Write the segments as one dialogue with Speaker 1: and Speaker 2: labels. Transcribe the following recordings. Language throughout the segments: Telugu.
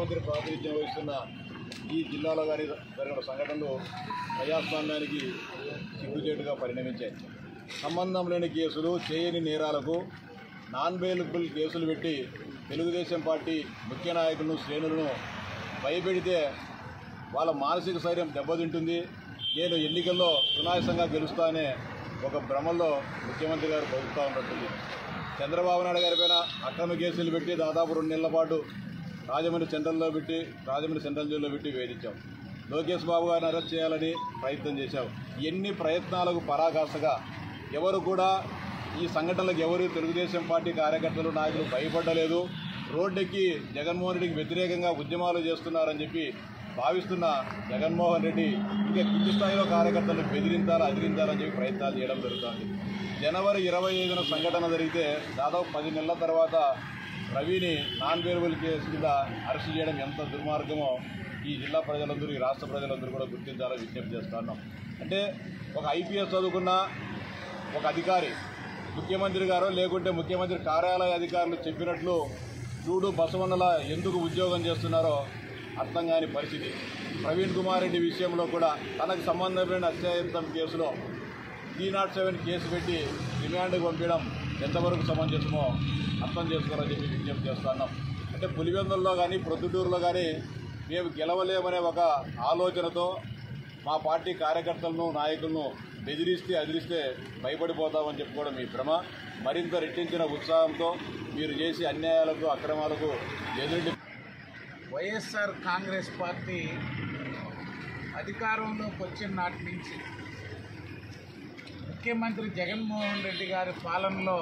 Speaker 1: ముఖ్యమంత్రి ప్రాతినిధ్యం వహిస్తున్న ఈ జిల్లాలో కానీ జరిగిన సంఘటనలు ప్రజాస్వామ్యానికి సిగ్గుచేటుగా పరిణమించాయి సంబంధం లేని కేసులు చేయని నేరాలకు నాన్ బెయిలబుల్ కేసులు పెట్టి తెలుగుదేశం పార్టీ ముఖ్య నాయకులను శ్రేణులను భయపెడితే వాళ్ళ మానసిక స్థైర్యం దెబ్బతింటుంది నేను ఎన్నికల్లో సునాయాసంగా గెలుస్తానే ఒక భ్రమల్లో ముఖ్యమంత్రి గారు బతుకుతూ ఉన్నట్టుంది చంద్రబాబు నాయుడు గారి పైన అక్రమ కేసులు పెట్టి దాదాపు రెండు నెలల పాటు రాజమండ్రి సెంట్రల్లో పెట్టి రాజమండ్రి సెంట్రల్ జైల్లో పెట్టి వేధించాం లోకేష్ బాబు గారిని అరెస్ట్ చేయాలని ప్రయత్నం చేశాం ఎన్ని ప్రయత్నాలకు పరాకాష్ఠగా ఎవరు కూడా ఈ సంఘటనలకు ఎవరు తెలుగుదేశం పార్టీ కార్యకర్తలు నాయకులు భయపడలేదు రోడ్డెక్కి జగన్మోహన్ రెడ్డికి వ్యతిరేకంగా ఉద్యమాలు చేస్తున్నారని చెప్పి భావిస్తున్న జగన్మోహన్ రెడ్డి ఇంకా కింది స్థాయిలో కార్యకర్తలను బెదిరించాలా అదిరించాలని చెప్పి ప్రయత్నాలు చేయడం జరుగుతుంది జనవరి ఇరవై ఐదున సంఘటన జరిగితే దాదాపు పది నెలల తర్వాత రవిని నాన్ వేరువల్ కేసు కింద అరెస్ట్ చేయడం ఎంత దుర్మార్గమో ఈ జిల్లా ప్రజలందరూ ఈ రాష్ట్ర ప్రజలందరూ కూడా గుర్తించాలని విజ్ఞప్తి చేస్తున్నాం అంటే ఒక ఐపీఎస్ చదువుకున్న ఒక అధికారి ముఖ్యమంత్రి గారో లేకుంటే ముఖ్యమంత్రి కార్యాలయ అధికారులు చెప్పినట్లు చూడు బసవన్నల ఎందుకు ఉద్యోగం చేస్తున్నారో అర్థం కాని పరిస్థితి ప్రవీణ్ కుమార్ రెడ్డి విషయంలో కూడా తనకు సంబంధం లేని అత్యాయంతం కేసులో త్రీ నాట్ సెవెన్ కేసు పెట్టి రిమాండ్కి పంపించడం ఎంతవరకు సమంజసమో అర్థం చేసుకోవాలని చెప్పి విజ్ఞప్తి చేస్తున్నాం అంటే పులివెందుల్లో కానీ ప్రొద్దుటూరులో కానీ మేము గెలవలేమనే ఒక ఆలోచనతో మా పార్టీ కార్యకర్తలను నాయకులను బెదిరిస్తే అదిరిస్తే భయపడిపోతామని చెప్పుకోవడం మీ భ్రమ మరింత రెట్టించిన ఉత్సాహంతో మీరు చేసే అన్యాయాలకు అక్రమాలకు ఎదురు
Speaker 2: వైఎస్ఆర్ కాంగ్రెస్ పార్టీ అధికారంలోకి వచ్చిన నాటి నుంచి ముఖ్యమంత్రి జగన్మోహన్ రెడ్డి గారి పాలనలో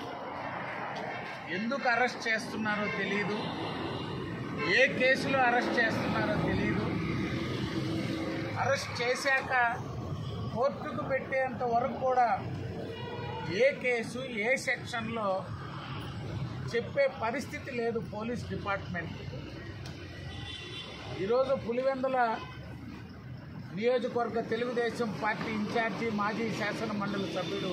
Speaker 2: ఎందుకు అరెస్ట్ చేస్తున్నారో తెలియదు ఏ కేసులో అరెస్ట్ చేస్తున్నారో తెలియదు అరెస్ట్ చేశాక కోర్టుకు పెట్టేంత వరకు కూడా ఏ కేసు ఏ సెక్షన్లో చెప్పే పరిస్థితి లేదు పోలీస్ డిపార్ట్మెంట్ ఈరోజు పులివెందుల నియోజకవర్గ తెలుగుదేశం పార్టీ ఇన్ఛార్జి మాజీ శాసన మండలి సభ్యుడు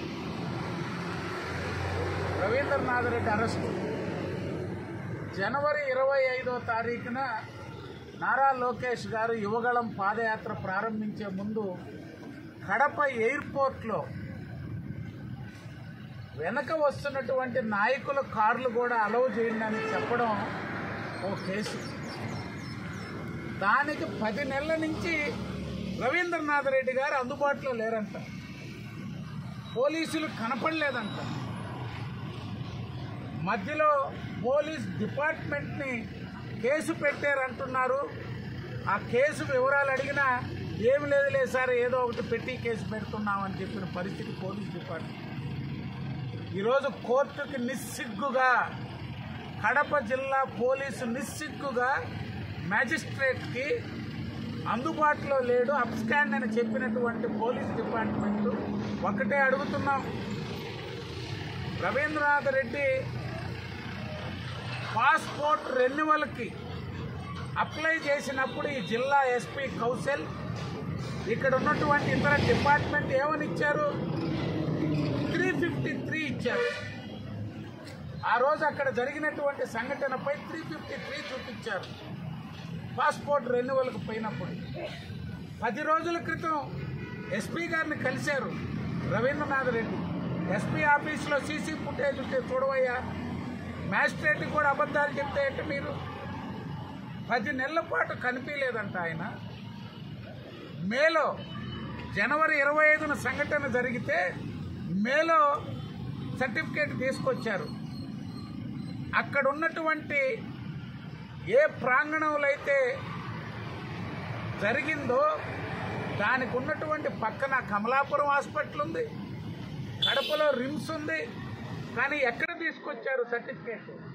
Speaker 2: రవీంద్రనాథ్ రెడ్డి అరెస్టు జనవరి ఇరవై ఐదో తారీఖున నారా లోకేష్ గారు యువగళం పాదయాత్ర ప్రారంభించే ముందు కడప ఎయిర్పోర్ట్లో వెనక వస్తున్నటువంటి నాయకుల కార్లు కూడా అలౌ చేయండి అని చెప్పడం ఓ కేసు దానికి పది నెలల నుంచి రవీంద్రనాథ్ రెడ్డి గారు అందుబాటులో లేరంట పోలీసులు కనపడలేదంట మధ్యలో పోలీస్ డిపార్ట్మెంట్ని కేసు పెట్టారంటున్నారు ఆ కేసు వివరాలు అడిగినా ఏమి లేదులే సార్ ఏదో ఒకటి పెట్టి కేసు పెడుతున్నామని చెప్పిన పరిస్థితి పోలీస్ డిపార్ట్మెంట్ ఈరోజు కోర్టుకి నిస్సిగ్గుగా కడప జిల్లా పోలీసు నిస్సిగ్గుగా మ్యాజిస్ట్రేట్కి అందుబాటులో లేడు అబ్స్కాండ్ అని చెప్పినటువంటి పోలీస్ డిపార్ట్మెంట్ ఒకటే అడుగుతున్నాం రవీంద్రనాథ్ రెడ్డి పాస్పోర్ట్ రెన్యువల్కి అప్లై చేసినప్పుడు ఈ జిల్లా ఎస్పీ కౌశల్ ఇక్కడ ఉన్నటువంటి ఇతర డిపార్ట్మెంట్ ఏమని ఇచ్చారు త్రీ ఫిఫ్టీ త్రీ ఇచ్చారు ఆ రోజు అక్కడ జరిగినటువంటి సంఘటనపై త్రీ ఫిఫ్టీ త్రీ చూపించారు పాస్పోర్ట్ రెన్యువల్కి పోయినప్పుడు పది రోజుల క్రితం ఎస్పీ గారిని కలిశారు రవీంద్రనాథ్ రెడ్డి ఎస్పీ ఆఫీస్లో సీసీ ఫుటేజ్ ఉంటే చూడవయ్యా మ్యాజిస్ట్రేట్కి కూడా అబద్ధాలు చెప్తే ఏంటి మీరు పది నెలల పాటు కనిపించలేదంట ఆయన మేలో జనవరి ఇరవై ఐదున సంఘటన జరిగితే మేలో సర్టిఫికేట్ తీసుకొచ్చారు అక్కడ ఉన్నటువంటి ఏ ప్రాంగణంలో అయితే జరిగిందో దానికి ఉన్నటువంటి పక్కన కమలాపురం హాస్పిటల్ ఉంది కడపలో రిమ్స్ ఉంది కానీ ఎక్కడ తీసుకొచ్చారు సర్టిఫికేట్